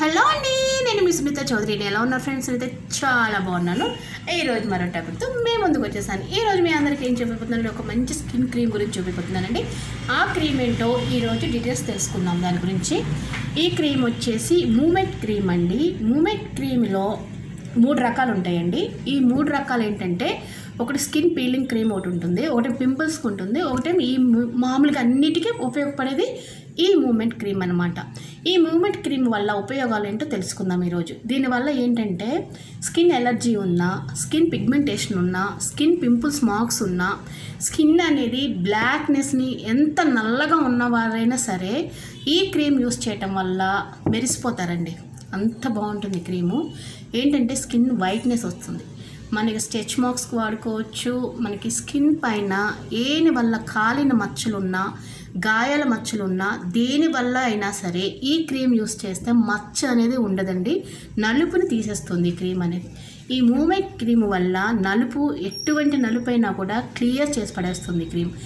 hello అండి నేను మీ సునీత చౌదరిని ఎలా ఉన్నారు ఫ్రెండ్స్ అయితే చాలా బాగున్నాను ఈ రోజు మరో టాపిక్తో మేము ముందుకు వచ్చేసాను ఈ రోజు మీ అందరికీ ఏం చూపిపోతున్నాను ఒక మంచి స్కిన్ క్రీమ్ గురించి చూపిపోతున్నానండి ఆ క్రీమ్ ఏంటో ఈ రోజు డీటెయిల్స్ తెలుసుకుందాం దాని గురించి ఈ క్రీమ్ వచ్చేసి మూమెంట్ క్రీమ్ అండి మూమెంట్ క్రీమ్లో మూడు రకాలు ఉంటాయండి ఈ మూడు రకాలు ఏంటంటే ఒకటి స్కిన్ పీలింగ్ క్రీమ్ ఒకటి ఉంటుంది ఒకటి పింపుల్స్కి ఉంటుంది ఒకటి ఈ ము- మామూలుగా అన్నిటికీ ఉపయోగపడేది ఈ మూమెంట్ క్రీమ్ అనమాట ఈ మూమెంట్ క్రీమ్ వల్ల ఉపయోగాలు ఏంటో తెలుసుకుందాం ఈరోజు దీనివల్ల ఏంటంటే స్కిన్ ఎలర్జీ ఉన్నా స్కిన్ పిగ్మెంటేషన్ ఉన్నా స్కిన్ పింపుల్స్ మార్క్స్ ఉన్నా స్కిన్ అనేది బ్లాక్నెస్ని ఎంత నల్లగా ఉన్నవారైనా సరే ఈ క్రీమ్ యూస్ చేయటం వల్ల మెరిసిపోతారండి అంత బాగుంటుంది క్రీము ఏంటంటే స్కిన్ వైట్నెస్ వస్తుంది మనకి స్టెచ్ మార్క్స్కి వాడుకోవచ్చు మనకి స్కిన్ పైన ఏని వల్ల కాలిన మచ్చలున్నా గాయాల మచ్చలున్నా దేని వల్ల అయినా సరే ఈ క్రీమ్ యూస్ చేస్తే మచ్చ అనేది ఉండదండి నలుపుని తీసేస్తుంది ఈ క్రీమ్ అనేది ఈ మూమెంట్ క్రీమ్ వల్ల నలుపు ఎటువంటి నలుపు అయినా కూడా క్లియర్ చేసి పడేస్తుంది ఈ క్రీమ్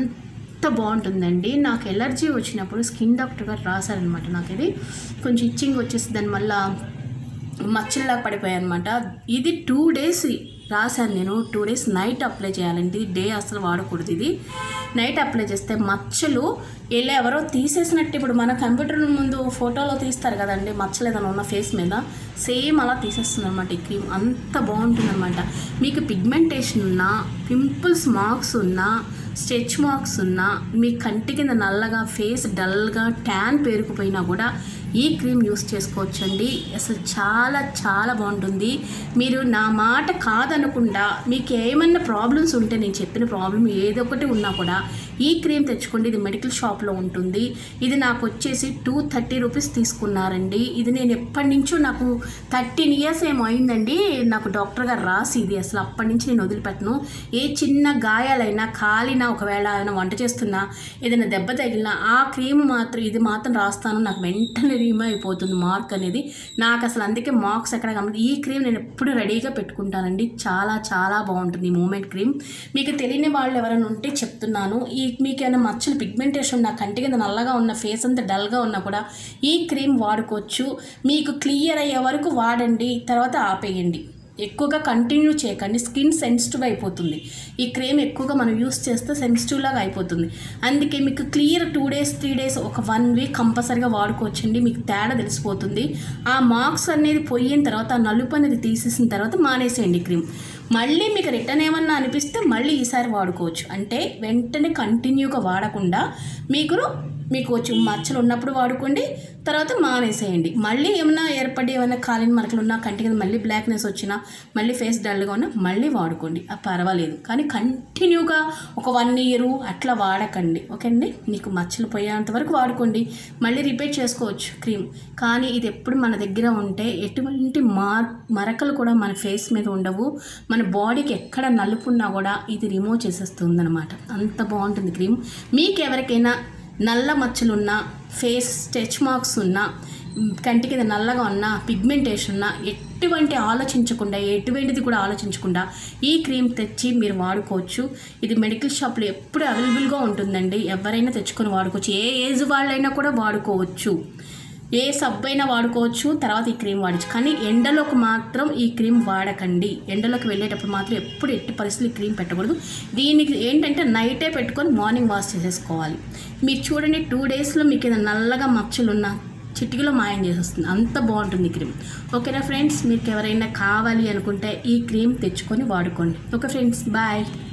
అంత బాగుంటుందండి నాకు ఎలర్జీ వచ్చినప్పుడు స్కిన్ డాక్టర్ గారు రాశారనమాట నాకు ఇది కొంచెం ఇచ్చింగ్ వచ్చేసి దానివల్ల మచ్చల్లా పడిపోయాయి అనమాట ఇది టూ డేస్ రాశాను నేను టూ డేస్ నైట్ అప్లై చేయాలండి డే అసలు వాడకూడదు ఇది నైట్ అప్లై చేస్తే మచ్చలు వెళ్ళి ఎవరో తీసేసినట్టు ఇప్పుడు మన కంప్యూటర్ ముందు ఫోటోలో తీస్తారు కదండి మచ్చలు ఏదైనా ఉన్న ఫేస్ మీద సేమ్ అలా తీసేస్తుంది అనమాట ఈ క్రీమ్ అంత బాగుంటుంది అనమాట మీకు పిగ్మెంటేషన్ ఉన్నా పింపుల్స్ మార్క్స్ ఉన్నా స్టెచ్ మార్క్స్ ఉన్నా మీ కంటి కింద నల్లగా ఫేస్ డల్గా ట్యాన్ పేరుకుపోయినా కూడా ఈ క్రీమ్ యూస్ చేసుకోవచ్చండి అసలు చాలా చాలా బాగుంటుంది మీరు నా మాట కాదనకుండా మీకు ఏమన్నా ప్రాబ్లమ్స్ ఉంటే నేను చెప్పిన ప్రాబ్లం ఏదో ఒకటి ఉన్నా కూడా ఈ క్రీమ్ తెచ్చుకోండి ఇది మెడికల్ షాప్లో ఉంటుంది ఇది నాకు వచ్చేసి టూ థర్టీ రూపీస్ తీసుకున్నారండి ఇది నేను ఎప్పటి నుంచో నాకు థర్టీన్ ఇయర్స్ ఏమో అయిందండి నాకు డాక్టర్ గారు రాసి ఇది అసలు అప్పటి నుంచి నేను వదిలిపెట్టను ఏ చిన్న గాయాలైనా కాలినా ఒకవేళ ఏమైనా వంట చేస్తున్నా ఏదైనా దెబ్బ తగిలినా ఆ క్రీమ్ మాత్రం ఇది మాత్రం రాస్తాను నాకు వెంటనే రిమూవ్ అయిపోతుంది మార్క్ అనేది నాకు అసలు అందుకే మార్క్స్ ఎక్కడ కమ్మదు ఈ క్రీమ్ నేను ఎప్పుడు రెడీగా పెట్టుకుంటానండి చాలా చాలా బాగుంటుంది ఈ మూమెంట్ క్రీమ్ మీకు తెలియని వాళ్ళు ఎవరైనా ఉంటే చెప్తున్నాను ఈ మీకు ఏమైనా మచ్చలు పిగ్మెంటేషన్ నా కంటి కింద నల్లగా ఉన్న ఫేస్ అంతా డల్గా ఉన్నా కూడా ఈ క్రీమ్ వాడుకోవచ్చు మీకు క్లియర్ అయ్యే వరకు వాడండి తర్వాత ఆపేయండి ఎక్కువగా కంటిన్యూ చేయకండి స్కిన్ సెన్సిటివ్ అయిపోతుంది ఈ క్రీమ్ ఎక్కువగా మనం యూస్ చేస్తే సెన్సిటివ్ లాగా అయిపోతుంది అందుకే మీకు clear two days three days ఒక వన్ వీక్ కంపల్సరీగా వాడుకోవచ్చండి మీకు తేడా తెలిసిపోతుంది ఆ మార్క్స్ అనేది పోయిన తర్వాత ఆ నలుపు అనేది తీసేసిన తర్వాత మానేసేయండి క్రీమ్ మళ్ళీ మీకు రిటర్న్ ఏమన్నా అనిపిస్తే మళ్ళీ ఈసారి వాడుకోవచ్చు అంటే వెంటనే కంటిన్యూగా వాడకుండా మీకు మీకు వచ్చి మచ్చలు ఉన్నప్పుడు వాడుకోండి తర్వాత మానేసేయండి మళ్ళీ ఏమైనా ఏర్పడి ఏమైనా కాలిన మరకలు ఉన్నా కంటి కింద మళ్ళీ బ్లాక్నెస్ వచ్చినా మళ్ళీ ఫేస్ డల్గా ఉన్నా మళ్ళీ వాడుకోండి అది పర్వాలేదు కానీ కంటిన్యూగా ఒక వన్ ఇయర్ అట్లా వాడకండి ఓకే అండి మీకు మచ్చలు పోయేంత వరకు వాడుకోండి మళ్ళీ రిపేర్ చేసుకోవచ్చు క్రీమ్ కానీ ఇది ఎప్పుడు మన దగ్గర ఉంటే ఎటువంటి మార్ మరకలు కూడా మన ఫేస్ మీద ఉండవు మన బాడీకి ఎక్కడ నలుపు ఉన్నా కూడా ఇది రిమూవ్ చేసేస్తుంది అనమాట అంత బాగుంటుంది క్రీమ్ మీకు ఎవరికైనా నల్ల మచ్చలున్నా ఫేస్ స్టెచ్ మార్క్స్ ఉన్నా మ్, కంటి కింద నల్లగా ఉన్నా పిగ్మెంటేషన్ ఉన్నా ఎటువంటి ఆలోచించకుండా ఎటువంటిది కూడా ఆలోచించకుండా ఈ క్రీమ్ తెచ్చి మీరు వాడుకోవచ్చు ఇది మెడికల్ షాప్లో ఎప్పుడు అవైలబుల్గా ఉంటుందండి ఎవరైనా తెచ్చుకొని వాడుకోవచ్చు ఏ ఏజ్ వాళ్ళైనా కూడా వాడుకోవచ్చు ఏ సబ్బు అయినా వాడుకోవచ్చు తర్వాత ఈ క్రీమ్ వాడచ్చు కానీ ఎండలోకి మాత్రం ఈ క్రీమ్ వాడకండి ఎండలోకి వెళ్ళేటప్పుడు మాత్రం ఎప్పుడు ఎట్టి పరిస్థితులు ఈ క్రీమ్ పెట్టకూడదు దీనికి ఏంటంటే నైటే పెట్టుకొని మార్నింగ్ వాష్ చేసేసుకోవాలి మీరు చూడండి టూ డేస్లో మీకు ఏదైనా నల్లగా మచ్చలున్న చిటికలో మాయం చేసేస్తుంది అంత బాగుంటుంది ఈ క్రీమ్ ఓకేనా ఫ్రెండ్స్ మీకు ఎవరైనా కావాలి అనుకుంటే ఈ క్రీమ్ తెచ్చుకొని వాడుకోండి ఓకే ఫ్రెండ్స్ బాయ్